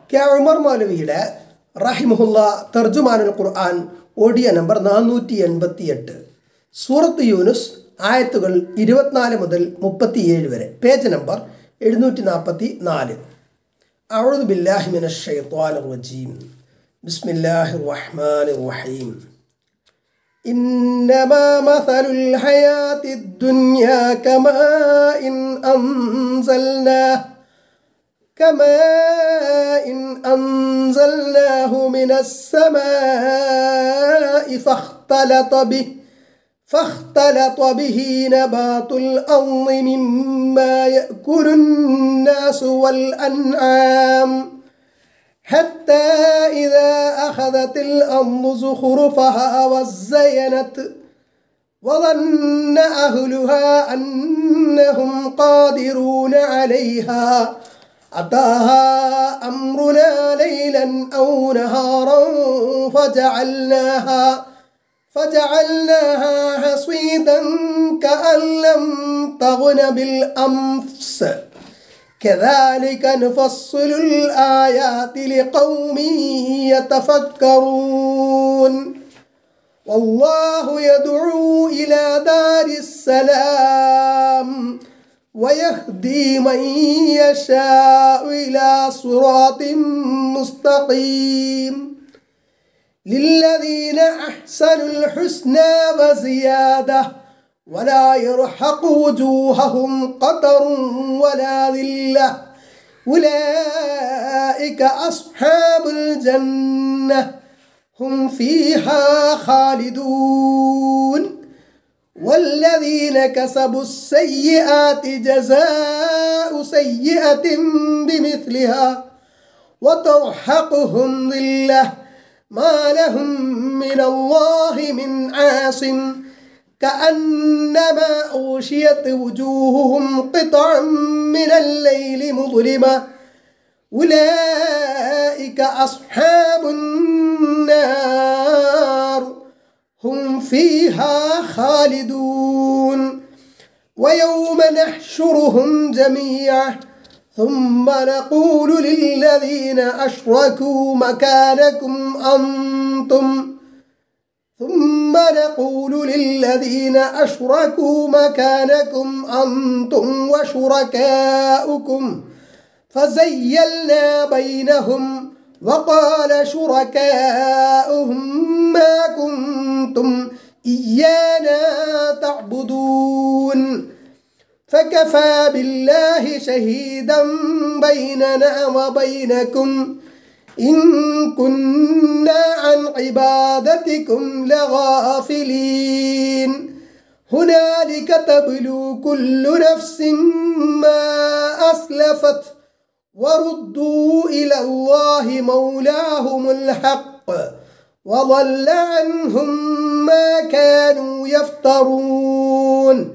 K Umar മൗലവിയുടെ റഹിമുല്ല തർജുമാനുൽ ഖുർആൻ audio number നാനൂറ്റി എൺപത്തി എട്ട് സൂറത്ത് യൂനുസ് ആയത്തുകൾ ഇരുപത്തിനാല് മുതൽ മുപ്പത്തിയേഴ് വരെ പേജ് നമ്പർ എഴുന്നൂറ്റി നാൽപ്പത്തി നാല് أعوذ بالله من الشيطان الرجيم بسم الله الرحمن الرحيم إنما مثل الحياة الدنيا كماء أنزلناه كماء أنزلناه من السماء فاختلط به فاختلط به نبات الأرض مما يأكل الناس والأنعام حتى إذا أخذت الأرض زخرفها وزينت وظن أهلها أنهم قادرون عليها أتاها أمرنا ليلا أو نهارا فجعلناها فجعلناها حصيدا كأن لم تغن بالأمس كذلك نفصل الآيات لقوم يتفكرون والله يدعو إلى دار السلام ويهدي من يشاء إلى صراط مستقيم للذين أحسنوا الحسنى وزيادة ولا يرحق وجوههم قطر ولا ذلة أولئك أصحاب الجنة هم فيها خالدون والذين كسبوا السيئات جزاء سيئة بمثلها وترحقهم ذلة ما لهم من الله من عاصم كأنما أغشيت وجوههم قطعا من الليل مظلمة أولئك أصحاب النار هم فيها خالدون ويوم نحشرهم جميعا ثم نقول للذين أشركوا مكانكم أنتم ثم نقول للذين أشركوا مكانكم أنتم وشركاؤكم فزيلنا بينهم وقال شركاؤهم ما كنتم إيانا تعبدون فكفى بالله شهيدا بيننا وبينكم إن كنا عن عبادتكم لغافلين هنالك تبلو كل نفس ما أسلفت وردوا إلى الله مولاهم الحق وضل عنهم ما كانوا يفترون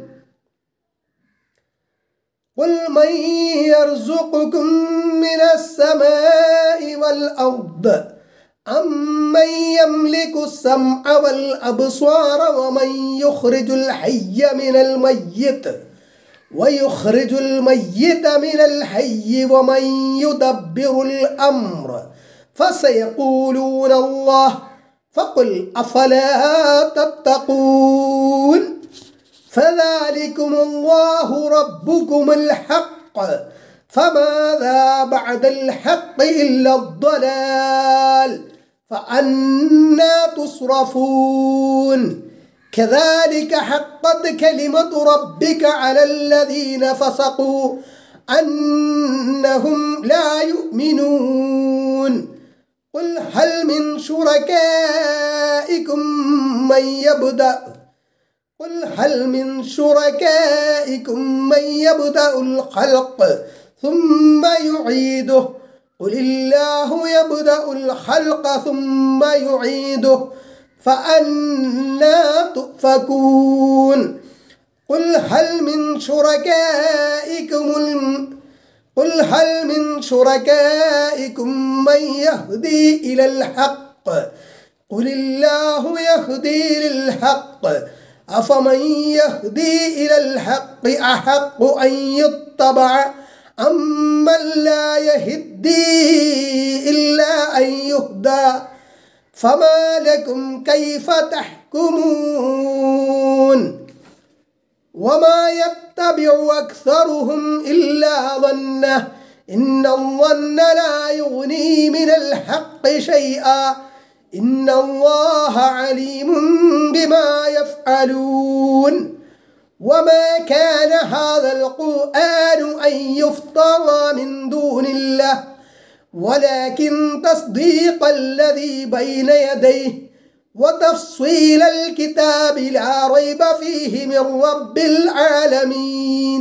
قل من يرزقكم من السماء والأرض أمن يملك السمع والأبصار ومن يخرج الحي من الميت ويخرج الميت من الحي ومن يدبر الأمر فسيقولون الله فقل أفلا تتقون فذلكم الله ربكم الحق فماذا بعد الحق إلا الضلال فأنا تصرفون كذلك حقت كلمة ربك على الذين فسقوا أنهم لا يؤمنون قل هل من شركائكم من يبدأ قل هل من شركائكم من يبدأ الخلق ثم يعيده قل الله يبدأ الخلق ثم يعيده فأنا تؤفكون قل هل من شركائكم الم... قل هل من شركائكم من يهدي إلى الحق قل الله يهدي للحق أفمن يهدي إلى الحق أحق أن يتبع أمن لا يهدي يهدى فما لكم كيف تحكمون وما يتبع أكثرهم إلا ظنه إن الظن لا يغني من الحق شيئا إن الله عليم بما يفعلون وما كان هذا القرآن أن يفترى من دون الله ولكن تصديق الذي بين يديه وتفصيل الكتاب لا ريب فيه من رب العالمين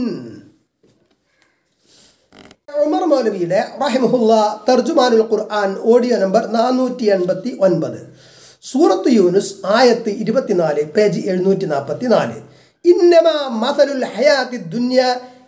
ഉമർ മൗലവിയുടെ റഹിമഹുല്ല തർജുമാനുൽ ഖുർആൻ ഓഡിയോ നമ്പർ നാനൂറ്റി എൺപത്തി ഒൻപത് സൂറത്ത് യൂനുസ് ആയത്ത് ഇരുപത്തിനാല് പേജ് എഴുന്നൂറ്റി നാൽപ്പത്തി നാല് ഇന്നമ മസലുൽ ഹയാത്തി ദുന്യ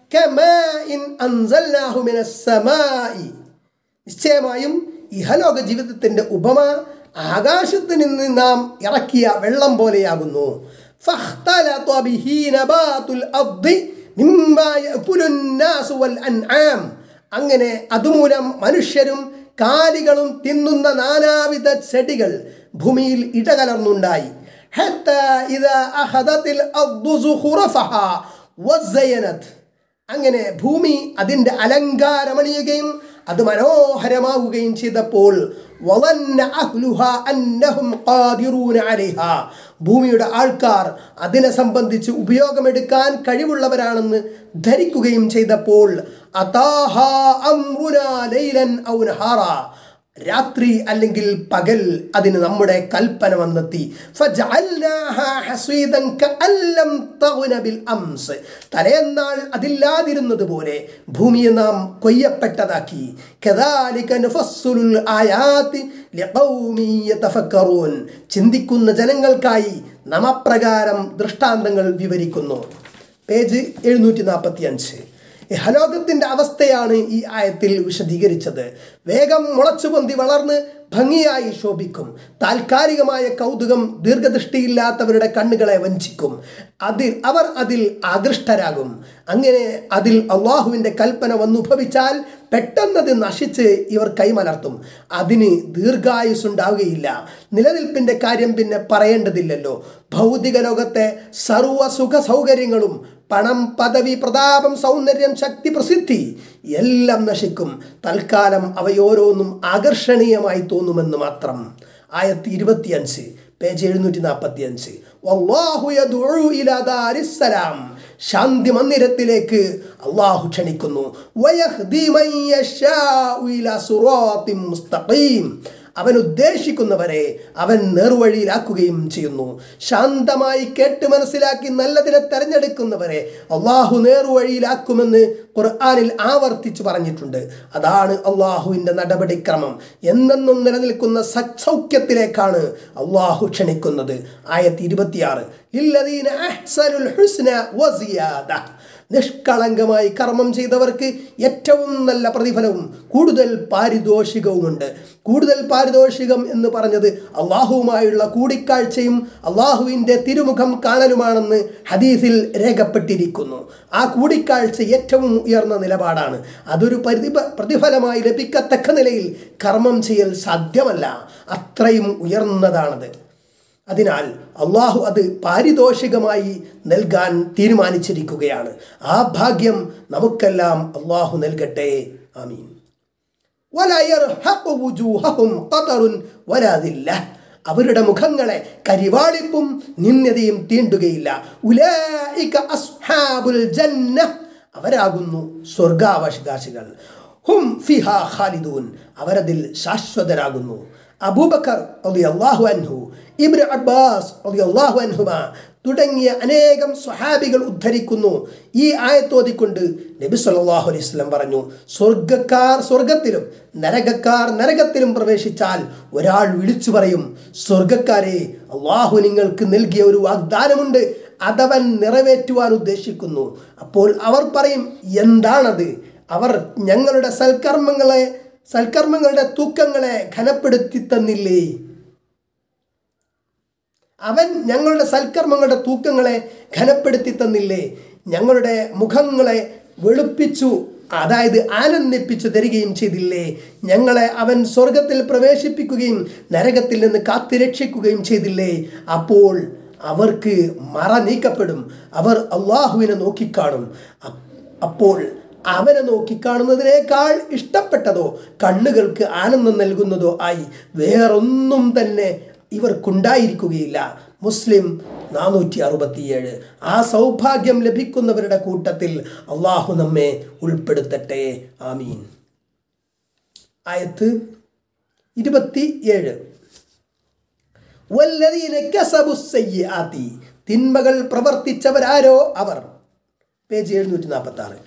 കമാഇൻ അൻസൽനാഹു മിനസ് സമായി നിശ്ചയമായും ഇഹലോക ജീവിതത്തിന്റെ ഉപമ ആകാശത്ത് നിന്ന് നാം ഇറക്കിയ വെള്ളം പോലെയാകുന്നു فاختلط به نبات الأرض مما يأكل الناس والأنعام അങ്ങനെ അതുമൂലം മനുഷ്യരും കാലികളും തിന്നുന്ന നാനാവിധ ചെടികൾ ഭൂമിയിൽ ഇടകലർന്നുണ്ടായി حتى إذا أخذت الأرض زخرفها وزينت അങ്ങനെ ഭൂമി അതിൻ്റെ അലങ്കാരമണിയുകയും അത് മനോഹരമാവുകയും ചെയ്തപ്പോൾ വളന്ന അഹ്ലുഹ അന്നഹും ഖാദിറൂന അലൈഹ ഭൂമിയുടെ ആൾക്കാർ അതിനെ സംബന്ധിച്ച് ഉപയോഗമെടുക്കാൻ കഴിവുള്ളവരാണെന്ന് ധരിക്കുകയും ചെയ്തപ്പോൾ അതാഹ അംറുനാ ലൈലൻ ഔ നഹാറ രാത്രി അല്ലെങ്കിൽ പകൽ അതിന് നമ്മുടെ കൽപ്പന വന്നെത്തി فجعلناها حصيدا كأن لم تغن بالأمس. തലേന്നാൾ അതില്ലാതിരുന്നത് പോലെ ഭൂമിയെ നാം കൊയ്യപ്പെട്ടതാക്കി كذلك نفصل الآيات لقوم يتفكرون. ചിന്തിക്കുന്ന ജനങ്ങൾക്കായി നാം അപ്രകാരം ദൃഷ്ടാന്തങ്ങൾ വിവരിക്കുന്നു പേജ് എഴുന്നൂറ്റി നാൽപ്പത്തി അഞ്ച് ഹലോകത്തിന്റെ അവസ്ഥയാണ് ഈ ആയത്തിൽ വിശദീകരിച്ചത് വേഗം മുളച്ചു പൊന്തി വളർന്ന് ഭംഗിയായി ശോഭിക്കും താൽക്കാലികമായ കൗതുകം ദീർഘദൃഷ്ടിയില്ലാത്തവരുടെ കണ്ണുകളെ വഞ്ചിക്കും അതിൽ അവർ അതിൽ ആകൃഷ്ടരാകും അങ്ങനെ അതിൽ അള്ളാഹുവിൻ്റെ കൽപ്പന വന്നുഭവിച്ചാൽ പെട്ടെന്നത് നശിച്ച് ഇവർ കൈമലർത്തും അതിന് ദീർഘായുസുണ്ടാവുകയില്ല നിലനിൽപ്പിൻ്റെ കാര്യം പിന്നെ പറയേണ്ടതില്ലല്ലോ ഭൗതിക ലോകത്തെ സർവ്വ സുഖ സൗകര്യങ്ങളും പണം പദവി പ്രതാപം സൗന്ദര്യം ശക്തി പ്രസിദ്ധി എല്ലാം നശിക്കും തൽക്കാലം അവയോരോന്നും ആകർഷണീയമായി തോന്നുമെന്ന് മാത്രം ആയത്തി ഇരുപത്തിയഞ്ച് പേജ് എഴുന്നൂറ്റി നാൽപ്പത്തി അഞ്ച് ശാന്തി മന്ദിരത്തിലേക്ക് അള്ളാഹു ക്ഷണിക്കുന്നു വയഹ്ദി മൻ യശാഉ ഇലാ സിറാത്തിൻ മുസ്തഖീം അവൻ ഉദ്ദേശിക്കുന്നവരെ അവൻ നേർവഴിയിലാക്കുകയും ചെയ്യുന്നു ശാന്തമായി കേട്ട് മനസ്സിലാക്കി നല്ലതിനെ തെരഞ്ഞെടുക്കുന്നവരെ അള്ളാഹു നേർവഴിയിലാക്കുമെന്ന് ഖുർആാനിൽ ആവർത്തിച്ചു പറഞ്ഞിട്ടുണ്ട് അതാണ് അള്ളാഹുവിൻ്റെ നടപടിക്രമം എന്നെന്നും നിലനിൽക്കുന്ന സൗഖ്യത്തിലേക്കാണ് അള്ളാഹു ക്ഷണിക്കുന്നത് ആയത്തി ഇരുപത്തിയാറ് ഇല്ലദീന അഹ്സനുൽ ഹുസ്ന വസിയാദ നിഷ്കളങ്കമായി കർമ്മം ചെയ്തവർക്ക് ഏറ്റവും നല്ല പ്രതിഫലവും കൂടുതൽ പാരിതോഷികവുമുണ്ട് കൂടുതൽ പാരിതോഷികം എന്ന് പറഞ്ഞത് അള്ളാഹുവുമായുള്ള കൂടിക്കാഴ്ചയും അള്ളാഹുവിൻ്റെ തിരുമുഖം കാണലുമാണെന്ന് ഹദീസിൽ രേഖപ്പെട്ടിരിക്കുന്നു ആ കൂടിക്കാഴ്ച ഏറ്റവും ഉയർന്ന നിലപാടാണ് അതൊരു പ്രതിഫ പ്രതിഫലമായി ലഭിക്കത്തക്ക നിലയിൽ കർമ്മം ചെയ്യൽ സാധ്യമല്ല അത്രയും ഉയർന്നതാണത് അതിനാൽ അള്ളാഹു അത് പാരിതോഷികമായി നൽകാൻ തീരുമാനിച്ചിരിക്കുകയാണ് ആ ഭാഗ്യം നമുക്കെല്ലാം അള്ളാഹു നൽകട്ടെ ആമീൻ അവരുടെ മുഖങ്ങളെ കരിവാളിപ്പും നിന്യതയും തീണ്ടുകയില്ല ഉലൈക അസ്ഹാബുൽ ജന്ന അവരാകുന്നു സ്വർഗാവകാശികൾ ഹും ഫിഹ ഖാലിദൂൻ അവരതിൽ ശാശ്വതരാകുന്നു അബൂബക്കർ അള്ളാഹു അൻഹു ഇബ്ര അബ്ബാസ് അള്ളാഹു അൻഹുമ തുടങ്ങിയ അനേകം സ്വഹാബികൾ ഉദ്ധരിക്കുന്നു ഈ ആയത്തോതിക്കൊണ്ട് നബി സല്ലല്ലാഹു അലൈഹി വസല്ലം പറഞ്ഞു സ്വർഗക്കാർ സ്വർഗത്തിലും നരകക്കാർ നരകത്തിലും പ്രവേശിച്ചാൽ ഒരാൾ വിളിച്ചു പറയും സ്വർഗക്കാരെ അള്ളാഹു നിങ്ങൾക്ക് നൽകിയ ഒരു വാഗ്ദാനമുണ്ട് അതവൻ നിറവേറ്റുവാൻ ഉദ്ദേശിക്കുന്നു അപ്പോൾ അവർ പറയും എന്താണത് അവർ ഞങ്ങളുടെ സൽക്കർമ്മങ്ങളെ സൽക്കർമ്മങ്ങളുടെ തൂക്കങ്ങളെ ഘനപ്പെടുത്തി തന്നില്ലേ അവൻ ഞങ്ങളുടെ സൽക്കർമ്മങ്ങളുടെ തൂക്കങ്ങളെ ഘനപ്പെടുത്തി തന്നില്ലേ ഞങ്ങളുടെ മുഖങ്ങളെ വെളുപ്പിച്ചു അതായത് ആനന്ദിപ്പിച്ചു തരികയും ചെയ്തില്ലേ ഞങ്ങളെ അവൻ സ്വർഗത്തിൽ പ്രവേശിപ്പിക്കുകയും നരകത്തിൽ നിന്ന് കാത്തുരക്ഷിക്കുകയും ചെയ്തില്ലേ അപ്പോൾ അവർക്ക് മറ നീക്കപ്പെടും അവർ അള്ളാഹുവിനെ നോക്കിക്കാണും അ- അപ്പോൾ അവനെ നോക്കിക്കാണുന്നതിനേക്കാൾ ഇഷ്ടപ്പെട്ടതോ കണ്ണുകൾക്ക് ആനന്ദം നൽകുന്നതോ ആയി വേറൊന്നും തന്നെ ഇവർക്കുണ്ടായിരിക്കുകയില്ല മുസ്ലിം നാനൂറ്റി അറുപത്തിയേഴ് ആ സൗഭാഗ്യം ലഭിക്കുന്നവരുടെ കൂട്ടത്തിൽ അള്ളാഹു നമ്മെ ഉൾപ്പെടുത്തട്ടെ ആമീൻ ആയത്ത് ഇരുപത്തി ഏഴ് വല്ലതീന കസബുസയ്യാത്തി തിന്മകൾ പ്രവർത്തിച്ചവരാരോ അവർ പേജ് എഴുന്നൂറ്റി നാൽപ്പത്തി ആറ്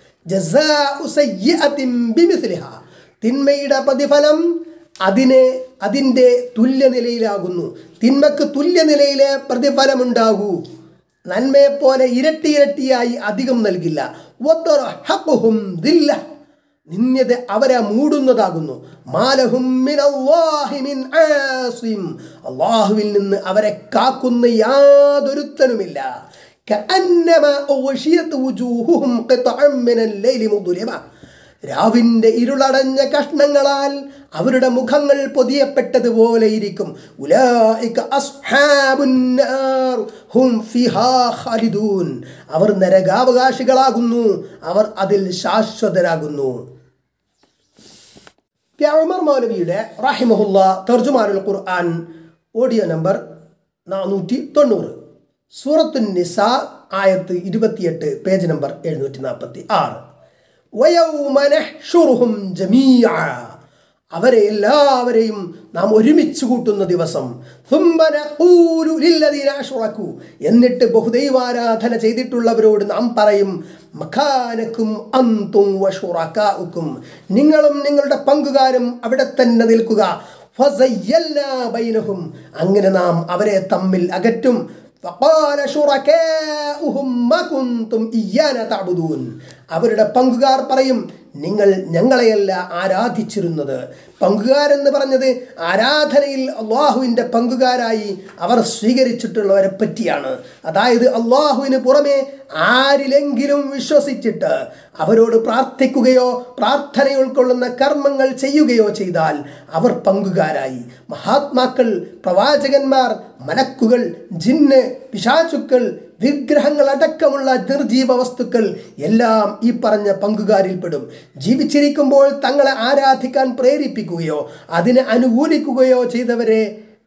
തിന്മയുടെ പ്രതിഫലം അതിനെ അതിൻ്റെ തുല്യനിലയിലാകുന്നു തിന്മക്ക് തുല്യനിലയിലെ പ്രതിഫലമുണ്ടാകൂ നന്മയെപ്പോലെ ഇരട്ടി ഇരട്ടിയായി അധികം നൽകില്ല വത്തറഹഖുഹും ദില്ല. നിന്യത അവരെ മൂടുന്നതാകുന്നു മാലഹും മിനല്ലാഹി മിൻ ആസിം. അള്ളാഹുവിൽ നിന്ന് അവരെ കാക്കുന്ന യാതൊരുത്തനുമില്ല كأنما أغشيت وجوههم قطعا من الليل مظلمة രാവിന്റെ ഇരുളടഞ്ഞ കഷ്ണങ്ങളാൽ അവരുടെ മുഖങ്ങൾ പൊതിയപ്പെട്ടതുപോലെ ഇരിക്കും ഉലായിക അസ്ഹാബുൻ നാർ ഹും ഫിഹാ ഖാലിദൂൻ അവർ നരകാവകാശികളാകുന്നു അവർ അതിൽ ശാശ്വതരാകുന്നു ഉമർ മൗലവിയുടെ റഹിമഹുല്ല തർജുമാനുൽ ഖുർആൻ ഓഡിയോ നമ്പർ നാനൂറ്റി തൊണ്ണൂറ് സൂറത്തുൻ നിസ ആയത്ത് ഇരുപത്തിയെട്ട് പേജ് നമ്പർ എഴുന്നൂറ്റി നാൽപ്പത്തി ആറ് വയൗമ നഹ്ശുറുഹും ജമീഅ അവരെ എല്ലാവരെയും നാം ഒരുമിച്ച് കൂട്ടുന്ന ദിവസം ثم نقول للذين أشركوا എന്നിട്ട് ബഹുദൈവാരാധന ചെയ്തിട്ടുള്ളവരോട് നാം പറയും മഖാനക്കും അന്തും വഷുറക്കാഉക്കും നിങ്ങളും നിങ്ങളുടെ പങ്കുകാരും അവിടെ തന്നെ നിൽക്കുക ഫസയ്യൽനാ ബൈനഹും അങ്ങനെ നാം അവരെ തമ്മിൽ അകറ്റും فقال شركاؤهم ما كنتم إيانا تعبدون അവരുടെ പങ്കുകാർ പറയും നിങ്ങൾ ഞങ്ങളെയല്ല ആരാധിച്ചിരുന്നത് പങ്കുകാരെന്ന് പറഞ്ഞത് ആരാധനയിൽ അള്ളാഹുവിൻ്റെ പങ്കുകാരായി അവർ സ്വീകരിച്ചിട്ടുള്ളവരെ പറ്റിയാണ് അതായത് അള്ളാഹുവിന് പുറമെ ആരിലെങ്കിലും വിശ്വസിച്ചിട്ട് അവരോട് പ്രാർത്ഥിക്കുകയോ പ്രാർത്ഥന ഉൾക്കൊള്ളുന്ന കർമ്മങ്ങൾ ചെയ്യുകയോ ചെയ്താൽ അവർ പങ്കുകാരായി മഹാത്മാക്കൾ പ്രവാചകന്മാർ മലക്കുകൾ ജിന്ന് പിശാചുക്കൾ വിഗ്രഹങ്ങൾ അടക്കമുള്ള നിർജീവ വസ്തുക്കൾ എല്ലാം ഈ പറഞ്ഞ പങ്കുകാരിൽപ്പെടും ജീവിച്ചിരിക്കുമ്പോൾ തങ്ങളെ ആരാധിക്കാൻ പ്രേരിപ്പിക്കുകയോ അതിനെ അനുകൂലിക്കുകയോ ചെയ്തവരെ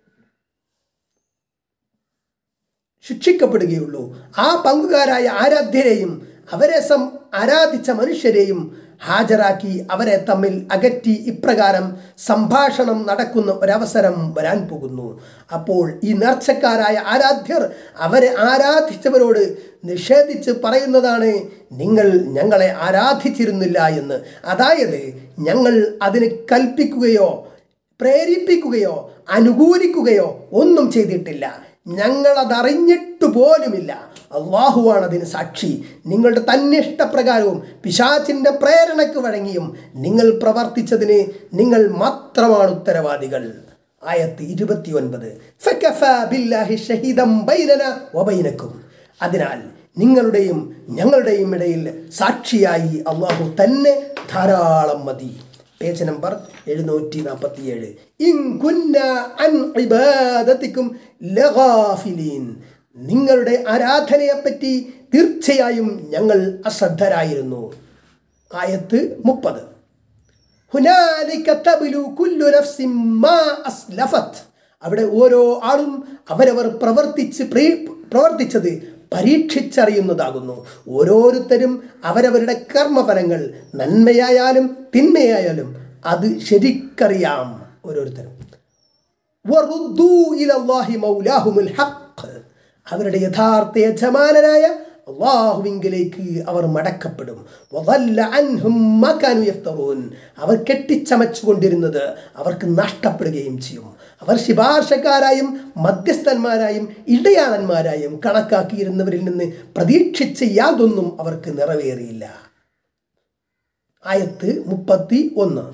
ശിക്ഷിക്കപ്പെടുകയുള്ളൂ ആ പങ്കുകാരായ ആരാധ്യരെയും അവരെ സം ആരാധിച്ച മനുഷ്യരെയും ഹാജരാക്കി അവരെ തമ്മിൽ അകറ്റി ഇപ്രകാരം സംഭാഷണം നടക്കുന്ന ഒരവസരം വരാൻ പോകുന്നു അപ്പോൾ ഈ നേർച്ചക്കാരായ ആരാധ്യർ അവരെ ആരാധിച്ചവരോട് നിഷേധിച്ച് പറയുന്നതാണ് നിങ്ങൾ ഞങ്ങളെ ആരാധിച്ചിരുന്നില്ല എന്ന് അതായത് ഞങ്ങൾ അതിന് കൽപ്പിക്കുകയോ പ്രേരിപ്പിക്കുകയോ അനുകൂലിക്കുകയോ ഒന്നും ചെയ്തിട്ടില്ല ഞങ്ങളതറിഞ്ഞിട്ട് പോലുമില്ല അള്ളാഹുവാണ് അതിന് സാക്ഷി നിങ്ങളുടെ തന്നിഷ്ടപ്രകാരവും പിശാച്ചിൻ്റെ പ്രേരണയ്ക്ക് വഴങ്ങിയും നിങ്ങൾ പ്രവർത്തിച്ചതിന് നിങ്ങൾ മാത്രമാണ് ഉത്തരവാദികൾ ആയത്ത് ഇരുപത്തി ഒൻപത് അതിനാൽ നിങ്ങളുടെയും ഞങ്ങളുടെയും ഇടയിൽ സാക്ഷിയായി അള്ളാഹു തന്നെ ധാരാളം മതി പേജ് നമ്പർ എഴുന്നൂറ്റി നാൽപ്പത്തിയേഴ് നിങ്ങളുടെ ആരാധനയെപ്പറ്റി തീർച്ചയായും ഞങ്ങൾ അശ്രദ്ധരായിരുന്നു ആയത്ത് മുപ്പത് അവിടെ ഓരോ ആളും അവരവർ പ്രവർത്തിച്ച് പ്രവർത്തിച്ചത് പരീക്ഷിച്ചറിയുന്നതാകുന്നു ഓരോരുത്തരും അവരവരുടെ കർമ്മഫലങ്ങൾ നന്മയായാലും തിന്മയായാലും അത് ശരിക്കറിയാം ഓരോരുത്തരും അവരുടെ യഥാർത്ഥ യജമാനനായ അള്ളാഹുവിങ്കിലേക്ക് അവർ മടക്കപ്പെടും അവർ കെട്ടിച്ചമച്ചുകൊണ്ടിരുന്നത് അവർക്ക് നഷ്ടപ്പെടുകയും ചെയ്യും അവർ ശിപാർശക്കാരായും മധ്യസ്ഥന്മാരായും ഇടയാളന്മാരായും കണക്കാക്കിയിരുന്നവരിൽ നിന്ന് പ്രതീക്ഷിച്ച യാതൊന്നും അവർക്ക് നിറവേറിയില്ല ആയത്ത് മുപ്പത്തി ഒന്ന്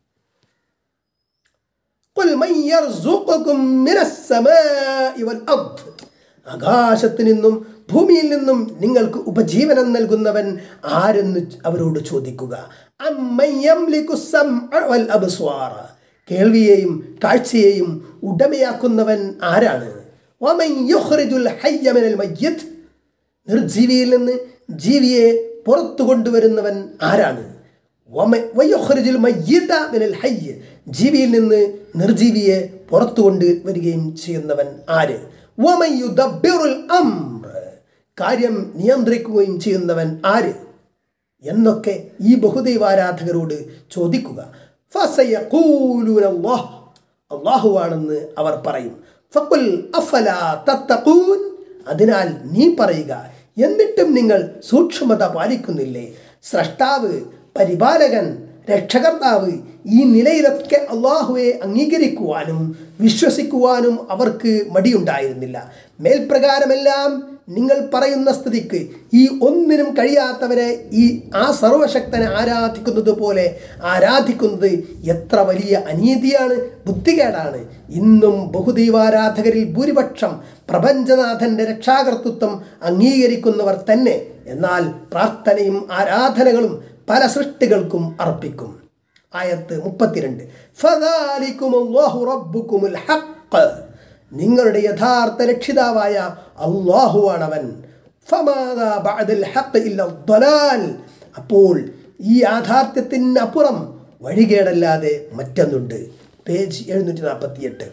ആകാശത്തു നിന്നും ഭൂമിയിൽ നിന്നും നിങ്ങൾക്ക് ഉപജീവനം നൽകുന്നവൻ ആരെന്ന് അവരോട് ചോദിക്കുക അമ്മൻ യംലികു السمع والأبصار. കേൾവിയെയും കാഴ്ചയെയും ഉടമയാക്കുന്നവൻ ആരാണ് വമൻ യുഖ്രിജുൽ ഹയ്യ മിനൽ മയ്യിത്ത്. നിർജീവിയിൽ നിന്ന് ജീവിയെ പുറത്തു കൊണ്ടുവരുന്നവൻ ആരാണ് വമ- വയുഖ്രിജുൽ മയ്യിത മിനൽ ഹയ്യ്. ജീവിയിൽ നിന്ന് നിർജീവിയെ പുറത്തു കൊണ്ടുവരികയും ചെയ്യുന്നവൻ ആര് വമൻ യുദബ്ബിറുൽ അംർ. കാര്യം നിയന്ത്രിക്കുകയും ചെയ്യുന്നവൻ ആര് എന്നൊക്കെ ഈ ബഹുദൈവാരാധകരോട് ചോദിക്കുക ഫസയഖൂലൂന അല്ലാഹ്. അള്ളാഹുവാണെന്ന് അവർ പറയും ഫഖുൽ അഫലാ തത്തഖൂൻ. അതിനാൽ നീ പറയുക എന്നിട്ടും നിങ്ങൾ സൂക്ഷ്മത പാലിക്കുന്നില്ലേ സ്രഷ്ടാവ് പരിപാലകൻ രക്ഷകർത്താവ് ഈ നിലയിലൊക്കെ അള്ളാഹുവെ അംഗീകരിക്കുവാനും വിശ്വസിക്കുവാനും അവർക്ക് മടിയുണ്ടായിരുന്നില്ല മേൽപ്രകാരമെല്ലാം നിങ്ങൾ പറയുന്ന സ്ഥിതിക്ക് ഈ ഒന്നിനും കഴിയാത്തവരെ ഈ ആ സർവശക്തനെ ആരാധിക്കുന്നത് പോലെ ആരാധിക്കുന്നത് എത്ര വലിയ അനീതിയാണ് ബുദ്ധികേടാണ് ഇന്നും ബഹുദൈവാരാധകരിൽ ഭൂരിപക്ഷം പ്രപഞ്ചനാഥന്റെ രക്ഷാകർത്തൃത്വം അംഗീകരിക്കുന്നവർ തന്നെ എന്നാൽ പ്രാർത്ഥനയും ആരാധനകളും പല സൃഷ്ടികൾക്കും അർപ്പിക്കും ആയത്ത് മുപ്പത്തിരണ്ട് ഫദാലിക്കുമുല്ലാഹു റബ്ബുക്കുമുൽ ഹഖ് നിങ്ങളുടെ യഥാർത്ഥ രക്ഷിതാവായ അള്ളാഹുവാണവൻ ഫമാദാ ബഅദൽ ഹഖ് ഇല്ല ദ്വലാൽ അപ്പോൾ ഈ യാഥാർത്ഥ്യത്തിന് അപ്പുറം വഴികേടല്ലാതെ മറ്റൊന്നുണ്ട് പേജ് എഴുന്നൂറ്റി നാൽപ്പത്തി എട്ട്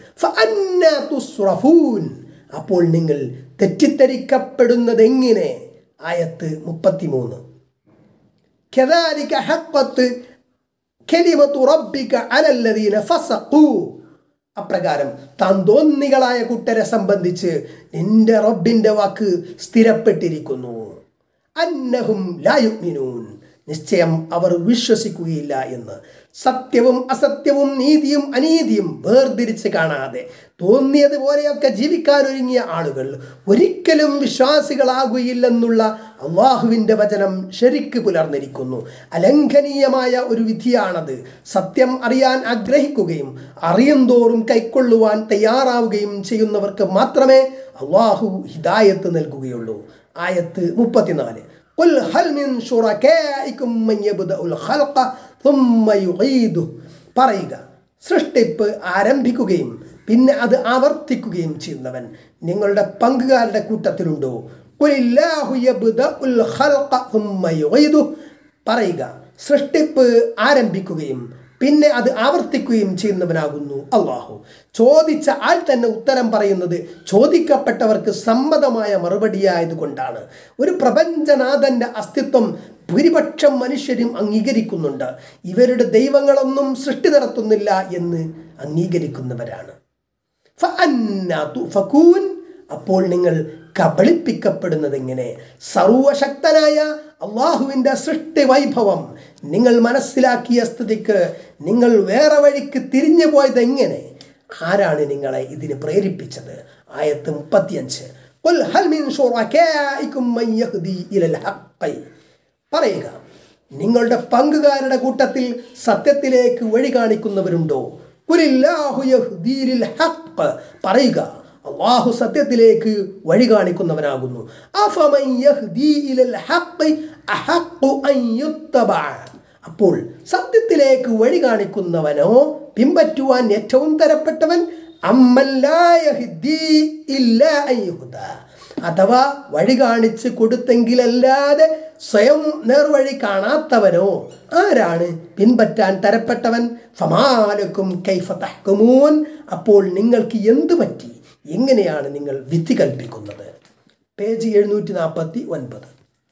അപ്പോൾ നിങ്ങൾ തെറ്റിദ്ധരിക്കപ്പെടുന്നത് എങ്ങനെ ആയത്ത് മുപ്പത്തിമൂന്ന് كذلك حقت كلمة ربك على الذين فسقوا അപ്രകാരം താൻ തോന്നികളായ കുട്ടരെ സംബന്ധിച്ച് നിന്റെ റബ്ബിന്റെ വാക്ക് സ്ഥിരപ്പെട്ടിരിക്കുന്നു അന്നഹും ലായുഗ്മിനൂൻ നിശ്ചയം അവർ വിശ്വസിക്കുകയില്ല എന്ന് സത്യവും അസത്യവും നീതിയും അനീതിയും വേർതിരിച്ച് കാണാതെ തോന്നിയതുപോലെയൊക്കെ ജീവിക്കാനൊരുങ്ങിയ ആളുകൾ ഒരിക്കലും വിശ്വാസികളാകുകയില്ലെന്നുള്ള അള്ളാഹുവിൻ്റെ വചനം ശരിക്ക് പുലർന്നിരിക്കുന്നു അലംഘനീയമായ ഒരു വിധിയാണത് സത്യം അറിയാൻ ആഗ്രഹിക്കുകയും അറിയുന്തോറും കൈക്കൊള്ളുവാൻ തയ്യാറാവുകയും ചെയ്യുന്നവർക്ക് മാത്രമേ അള്ളാഹു ഹിദായത്ത് നൽകുകയുള്ളൂ ആയത്ത് മുപ്പത്തിനാല് قل هل من شركائكم من يبدأ الخلق ثم يعيده പറയുക സൃഷ്ടിപ്പ് ആരംഭിക്കുകയും പിന്നെ അത് ആവർത്തിക്കുകയും ചെയ്യുന്നവൻ നിങ്ങളുടെ പങ്കുകാരുടെ കൂട്ടത്തിലുണ്ടോ ഖുലില്ലാഹു യബ്ദഉൽ ഖൽഖ ثم يعيده പറയുക സൃഷ്ടിപ്പ് ആരംഭിക്കുകയും പിന്നെ അത് ആവർത്തിക്കുകയും ചെയ്യുന്നവനാകുന്നു അള്ളാഹു ചോദിച്ച ആൾ തന്നെ ഉത്തരം പറയുന്നത് ചോദിക്കപ്പെട്ടവർക്ക് സമ്മതമായ മറുപടിയായതുകൊണ്ടാണ് ഒരു പ്രപഞ്ചനാഥന്റെ അസ്തിത്വം ഭൂരിപക്ഷം മനുഷ്യരും അംഗീകരിക്കുന്നുണ്ട് ഇവരുടെ ദൈവങ്ങളൊന്നും സൃഷ്ടി നടത്തുന്നില്ല എന്ന് അംഗീകരിക്കുന്നവരാണ് ഫഅന്നാ തുഫകൂൻ. അപ്പോൾ നിങ്ങൾ കബളിപ്പിക്കപ്പെടുന്നത് എങ്ങനെ സർവശക്തനായ അള്ളാഹുവിൻ്റെ സൃഷ്ടി വൈഭവം നിങ്ങൾ മനസ്സിലാക്കിയ സ്ഥിതിക്ക് നിങ്ങൾ വേറെ വഴിക്ക് തിരിഞ്ഞു പോയത് എങ്ങനെ ആരാണ് നിങ്ങളെ ഇതിന് പ്രേരിപ്പിച്ചത് ആയത്ത് മുപ്പത്തിയഞ്ച് "ഖുൽ ഹൽ മിൻ ശുറകാഇകും മൻ യഹ്ദി ഇലൽ ഹഖ്?" പറയുക നിങ്ങളുടെ പങ്കുകാരുടെ കൂട്ടത്തിൽ സത്യത്തിലേക്ക് വഴി കാണിക്കുന്നവരുണ്ടോ ഖുലില്ലാഹു യഹ്ദീ ലിൽ ഹഖ്. പറയുക അള്ളാഹു സത്യത്തിലേക്ക് വഴി കാണിക്കുന്നവനാകുന്നു അഫമൻ യഹ്ദീ ഇലൽ ഹഖ് അഹഖു അൻ യുത്തബഅ. അപ്പോൾ സത്യത്തിലേക്ക് വഴി കാണിക്കുന്നവനോ പിമ്പറ്റുവാൻ ഏറ്റവും തരപ്പെട്ടവൻ അമ്മൻ ലാ യഹ്ദീ ഇല്ലാ അൻ യുഹ്ദാ. അഥവാ വഴി കാണിച്ച് കൊടുത്തെങ്കിലല്ലാതെ സ്വയം നേർവഴി കാണാത്തവനോ ആരാണ് പിൻപറ്റാൻ തരപ്പെട്ടവൻ ഫമാലക്കും കൈഫ തഹ്കുമൂൻ അപ്പോൾ നിങ്ങൾക്ക് എന്തു പറ്റി എങ്ങനെയാണ് നിങ്ങൾ വിധി കൽപ്പിക്കുന്നത് പേജ് എഴുന്നൂറ്റി നാൽപ്പത്തി ഒൻപത്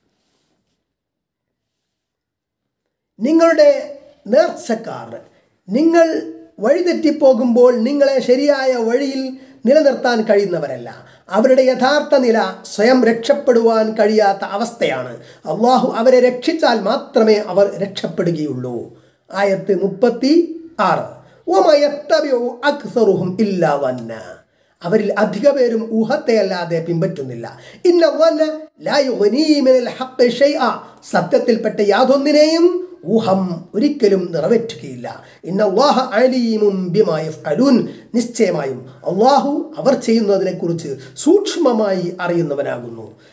നിങ്ങളുടെ നേർച്ചക്കാർ നിങ്ങൾ വഴിതെറ്റിപ്പോകുമ്പോൾ നിങ്ങളെ ശരിയായ വഴിയിൽ നിലനിർത്താൻ കഴിയുന്നവരല്ല അവരുടെ യഥാർത്ഥ നില സ്വയം രക്ഷപ്പെടുവാൻ കഴിയാത്ത അവസ്ഥയാണ് അള്ളാഹു അവരെ രക്ഷിച്ചാൽ മാത്രമേ അവർ രക്ഷപ്പെടുകയുള്ളൂ ആയത്ത് മുപ്പത്തി ആറ് ഇല്ലാ വന്ന അവരിൽ അധിക പേരും ഊഹത്തെ അല്ലാതെ പിൻപറ്റുന്നില്ല ഇന്ന വന്ന ലാ യുഗ്നീ മിനൽ ഹഖ് ഷൈഅ. സത്യത്തിൽപ്പെട്ട യാതൊന്നിനെയും ഊഹം ഒരിക്കലും നിറവേറ്റുകയില്ല ഇന്നല്ലാഹ അലീമും ബിമാ യഫ്അലൂൻ നിശ്ചയമായും അള്ളാഹു അവർ ചെയ്യുന്നതിനെക്കുറിച്ച് സൂക്ഷ്മമായി അറിയുന്നവനാകുന്നു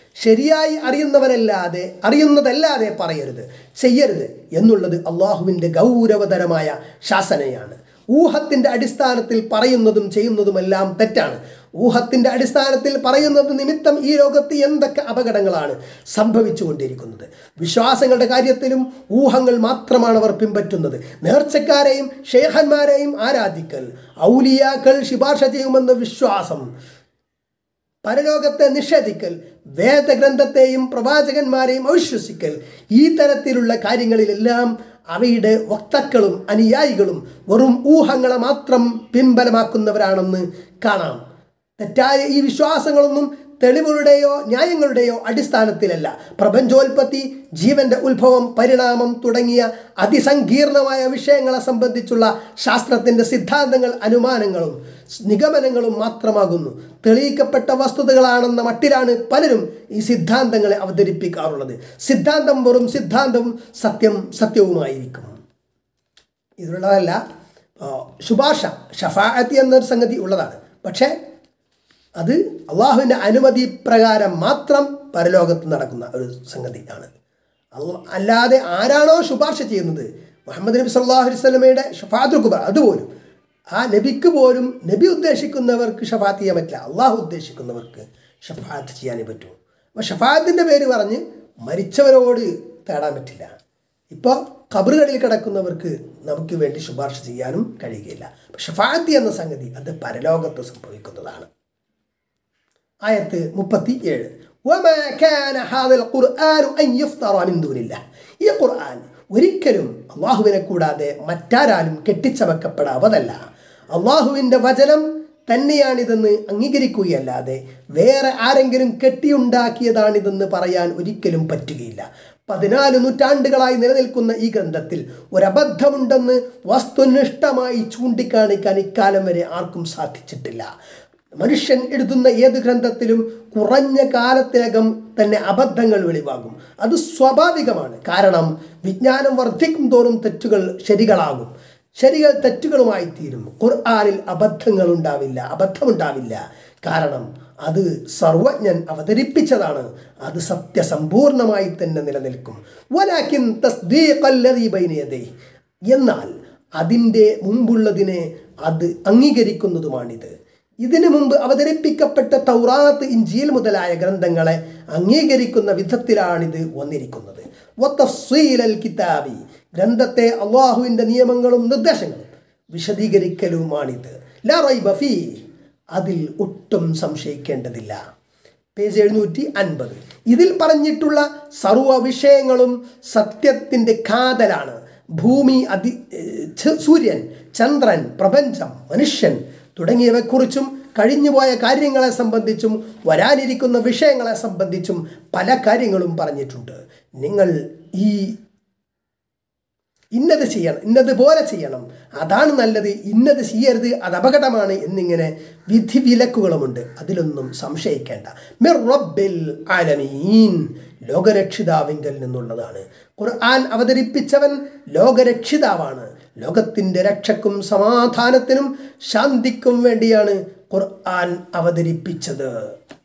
ശരിയായി അറിയുന്നവരല്ലാതെ അറിയുന്നതല്ലാതെ പറയരുത് ചെയ്യരുത് എന്നുള്ളത് അള്ളാഹുവിൻ്റെ ഗൗരവതരമായ ശാസനയാണ് ഊഹത്തിൻ്റെ അടിസ്ഥാനത്തിൽ പറയുന്നതും ചെയ്യുന്നതുമെല്ലാം തെറ്റാണ് ഊഹത്തിൻ്റെ അടിസ്ഥാനത്തിൽ പറയുന്നത് നിമിത്തം ഈ ലോകത്ത് എന്തൊക്കെ അപകടങ്ങളാണ് സംഭവിച്ചുകൊണ്ടിരിക്കുന്നത് വിശ്വാസങ്ങളുടെ കാര്യത്തിലും ഊഹങ്ങൾ മാത്രമാണ് അവർ പിൻപറ്റുന്നത് നേർച്ചക്കാരെയും ഷേഖന്മാരെയും ആരാധിക്കൽ ഔലിയാക്കൾ ശിപാർശ ചെയ്യുമെന്ന വിശ്വാസം പരലോകത്തെ നിഷേധിക്കൽ വേദഗ്രന്ഥത്തെയും പ്രവാചകന്മാരെയും അവിശ്വസിക്കൽ ഈ തരത്തിലുള്ള കാര്യങ്ങളിലെല്ലാം അവയുടെ വക്താക്കളും അനുയായികളും വെറും ഊഹങ്ങളെ മാത്രം പിൻബലമാക്കുന്നവരാണെന്ന് കാണാം തെറ്റായ ഈ വിശ്വാസങ്ങളൊന്നും തെളിവുകളുടെയോ ന്യായങ്ങളുടെയോ അടിസ്ഥാനത്തിലല്ല പ്രപഞ്ചോൽപത്തി ജീവന്റെ ഉത്ഭവം പരിണാമം തുടങ്ങിയ അതിസങ്കീർണമായ വിഷയങ്ങളെ സംബന്ധിച്ചുള്ള ശാസ്ത്രത്തിൻ്റെ സിദ്ധാന്തങ്ങൾ അനുമാനങ്ങളും നിഗമനങ്ങളും മാത്രമാകുന്നു തെളിയിക്കപ്പെട്ട വസ്തുതകളാണെന്ന മട്ടിലാണ് പലരും ഈ സിദ്ധാന്തങ്ങളെ അവതരിപ്പിക്കാറുള്ളത് സിദ്ധാന്തം വെറും സിദ്ധാന്തവും സത്യം സത്യവുമായിരിക്കും ഇതിലുള്ളതല്ല ശുപാർശ ഷഫാഅത്തി എന്നൊരു സംഗതി ഉള്ളതാണ് പക്ഷേ അത് അള്ളാഹുവിൻ്റെ അനുമതി പ്രകാരം മാത്രം പരലോകത്ത് നടക്കുന്ന ഒരു സംഗതിയാണ് അല്ലാതെ ആരാണോ ശുപാർശ ചെയ്യുന്നത് മുഹമ്മദ് നബി സല്ലാഹു വസ്ലമയുടെ ഷഫാത്തുൽ കുബർ അതുപോലും ആ നബിക്ക് പോലും നബി ഉദ്ദേശിക്കുന്നവർക്ക് ഷഫാത്ത് ചെയ്യാൻ പറ്റില്ല അള്ളാഹു ഉദ്ദേശിക്കുന്നവർക്ക് ഷഫാത്ത് ചെയ്യാനേ പറ്റൂ അപ്പോൾ ഷഫാത്തിൻ്റെ പേര് പറഞ്ഞ് മരിച്ചവരോട് തേടാൻ പറ്റില്ല ഇപ്പോൾ കബറുകളിൽ കിടക്കുന്നവർക്ക് നമുക്ക് വേണ്ടി ശുപാർശ ചെയ്യാനും കഴിയുകയില്ല ഷഫാത്തി എന്ന സംഗതി അത് പരലോകത്ത് സംഭവിക്കുന്നതാണ് ആയത്ത് മുപ്പത്തി ഏഴ് ഈ ഖുർആൻ ഒരിക്കലും അള്ളാഹുവിനെ കൂടാതെ മറ്റാരാലും കെട്ടിച്ചമക്കപ്പെടാവതല്ല അള്ളാഹുവിൻ്റെ വചനം തന്നെയാണിതെന്ന് അംഗീകരിക്കുകയല്ലാതെ വേറെ ആരെങ്കിലും കെട്ടിയുണ്ടാക്കിയതാണിതെന്ന് പറയാൻ ഒരിക്കലും പറ്റുകയില്ല പതിനാല് നൂറ്റാണ്ടുകളായി നിലനിൽക്കുന്ന ഈ ഗ്രന്ഥത്തിൽ ഒരബദ്ധമുണ്ടെന്ന് വസ്തുനിഷ്ഠമായി ചൂണ്ടിക്കാണിക്കാൻ ഇക്കാലം വരെ ആർക്കും സാധിച്ചിട്ടില്ല മനുഷ്യൻ എഴുതുന്ന ഏത് ഗ്രന്ഥത്തിലും കുറഞ്ഞ കാലത്തിനകം തന്നെ അബദ്ധങ്ങൾ വെളിവാകും അത് സ്വാഭാവികമാണ് കാരണം വിജ്ഞാനം വർദ്ധിക്കും തോറും തെറ്റുകൾ ശരികളാകും ശരികൾ തെറ്റുകളുമായി തീരും ഖുർആാനിൽ അബദ്ധങ്ങൾ ഉണ്ടാവില്ല അബദ്ധമുണ്ടാവില്ല കാരണം അത് സർവജ്ഞൻ അവതരിപ്പിച്ചതാണ് അത് സത്യസമ്പൂർണമായി തന്നെ നിലനിൽക്കും വലാക്കിൻ എന്നാൽ അതിൻ്റെ മുമ്പുള്ളതിനെ അത് അംഗീകരിക്കുന്നതുമാണിത് ഇതിനു മുമ്പ് അവതരിപ്പിക്കപ്പെട്ട തൗറാത്ത് ഇഞ്ചിയിൽ മുതലായ ഗ്രന്ഥങ്ങളെ അംഗീകരിക്കുന്ന വിധത്തിലാണിത് വന്നിരിക്കുന്നത് കിതാബി ഗ്രന്ഥത്തെ അള്ളാഹുവിൻ്റെ നിയമങ്ങളും നിർദ്ദേശങ്ങളും വിശദീകരിക്കലുമാണിത് ലാ റൈബഫി അതിൽ ഒട്ടും സംശയിക്കേണ്ടതില്ല പേജ് എഴുന്നൂറ്റി അൻപത് ഇതിൽ പറഞ്ഞിട്ടുള്ള സർവ വിഷയങ്ങളും സത്യത്തിൻ്റെ കാതലാണ് ഭൂമി അതി സൂര്യൻ ചന്ദ്രൻ പ്രപഞ്ചം മനുഷ്യൻ തുടങ്ങിയവയെക്കുറിച്ചും കഴിഞ്ഞുപോയ കാര്യങ്ങളെ സംബന്ധിച്ചും വരാനിരിക്കുന്ന വിഷയങ്ങളെ സംബന്ധിച്ചും പല കാര്യങ്ങളും പറഞ്ഞിട്ടുണ്ട് നിങ്ങൾ ഈ ഇന്നത് ചെയ്യണം ഇന്നത് പോലെ ചെയ്യണം അതാണ് നല്ലത് ഇന്നത് ചെയ്യരുത് അത് അപകടമാണ് എന്നിങ്ങനെ വിധി വിലക്കുകളുമുണ്ട് അതിലൊന്നും സംശയിക്കേണ്ട മിർ റബ്ബിൽ ആലമീൻ ലോകരക്ഷിതാവിങ്കൽ നിന്നുള്ളതാണ് ഖുർആൻ അവതരിപ്പിച്ചവൻ ലോകരക്ഷിതാവാണ് ലോകത്തിൻ്റെ രക്ഷക്കും സമാധാനത്തിനും ശാന്തിക്കും വേണ്ടിയാണ് ഖുർആൻ അവതരിപ്പിച്ചത്